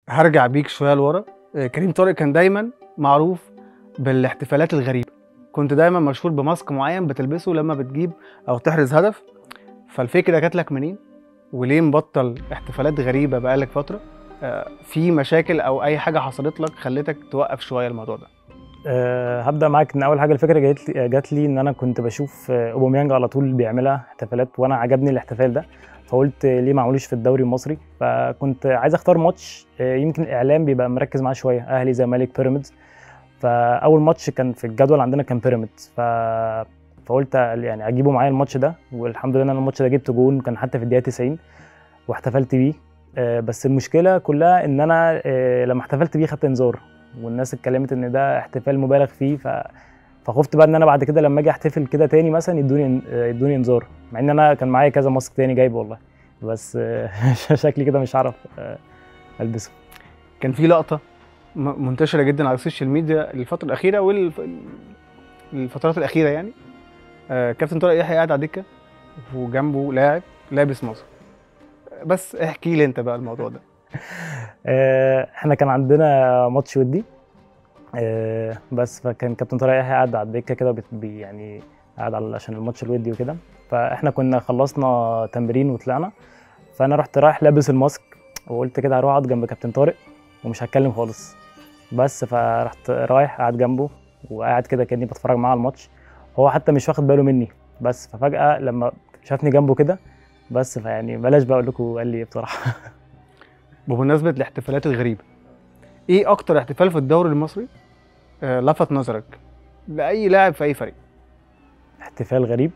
هرجع بيك شويه لورا آه، كريم طارق كان دايما معروف بالاحتفالات الغريبه كنت دايما مشهور بماسك معين بتلبسه لما بتجيب او تحرز هدف فالفكره جات لك منين وليه مبطل احتفالات غريبه بقالك فتره آه، في مشاكل او اي حاجه حصلت لك خلتك توقف شويه الموضوع ده أه هبدا معاك ان اول حاجه الفكره جات لي جات لي ان انا كنت بشوف آه، اوباميانج على طول بيعملها احتفالات وانا عجبني الاحتفال ده فقلت آه، ليه ما عملوش في الدوري المصري فكنت عايز اختار ماتش آه، يمكن الاعلام بيبقى مركز معاه شويه اهلي زمالك بيراميدز فاول ماتش كان في الجدول عندنا كان بيراميدز ف فقلت يعني اجيبه معايا الماتش ده والحمد لله ان انا الماتش ده جبت جون كان حتى في الدقيقه 90 واحتفلت بيه آه، بس المشكله كلها ان انا آه، لما احتفلت بيه خدت انذار والناس اتكلمت ان ده احتفال مبالغ فيه ف... فخفت بقى ان انا بعد كده لما اجي احتفل كده تاني مثلا يدوني يدوني انذار مع ان انا كان معايا كذا ماسك تاني جايبه والله بس آه، شكلي كده مش هعرف آه، البسه كان في لقطه م- منتشره جدا على السوشيال ميديا الفتره الاخيره والفترات الاخيره يعني آه، كابتن طارق يحيى قاعد على الدكه وجنبه لاعب لابس ماسك بس احكي لي انت بقى الموضوع ده آه، احنا كان عندنا ماتش ودي آه، بس فكان كابتن طارق يحيى قاعد على الدكه كده بت- بي يعني قاعد على عشان الماتش الودي وكده فاحنا كنا خلصنا تمرين وطلعنا فانا رحت رايح لابس الماسك وقلت كده هروح اقعد جنب كابتن طارق ومش هتكلم خالص بس فرحت رايح قاعد جنبه وقاعد كده كاني بتفرج معاه على الماتش هو حتى مش واخد باله مني بس ففجاه لما شافني جنبه كده بس فيعني بلاش بقى اقول لكم قال لي ايه بصراحه بمناسبه الاحتفالات الغريبه ايه اكتر احتفال في الدوري المصري آه، لفت نظرك لاي لاعب في اي فريق احتفال غريب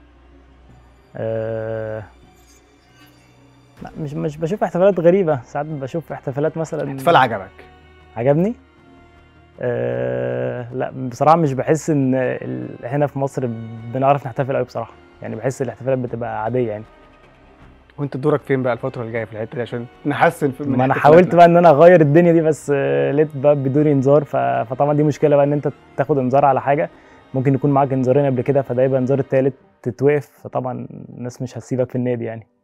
أه... لا مش مش بشوف احتفالات غريبة ساعات بشوف احتفالات مثلا احتفال عجبك عجبني أه... لا بصراحة مش بحس ان ال... هنا في مصر بنعرف نحتفل قوي بصراحة يعني بحس الاحتفالات بتبقى عادية يعني وانت دورك فين بقى الفتره اللي جايه في الحته دي عشان نحسن في من ما انا احتفالاتنا؟ حاولت بقى ان انا اغير الدنيا دي بس آه، لقيت بقى بدون انذار ف... فطبعا دي مشكلة بقى ان انت تاخد انذار على حاجة ممكن يكون معاك انذارين قبل كده فده يبقى انذار التالت تتوقف فطبعا الناس مش هتسيبك في النادي يعني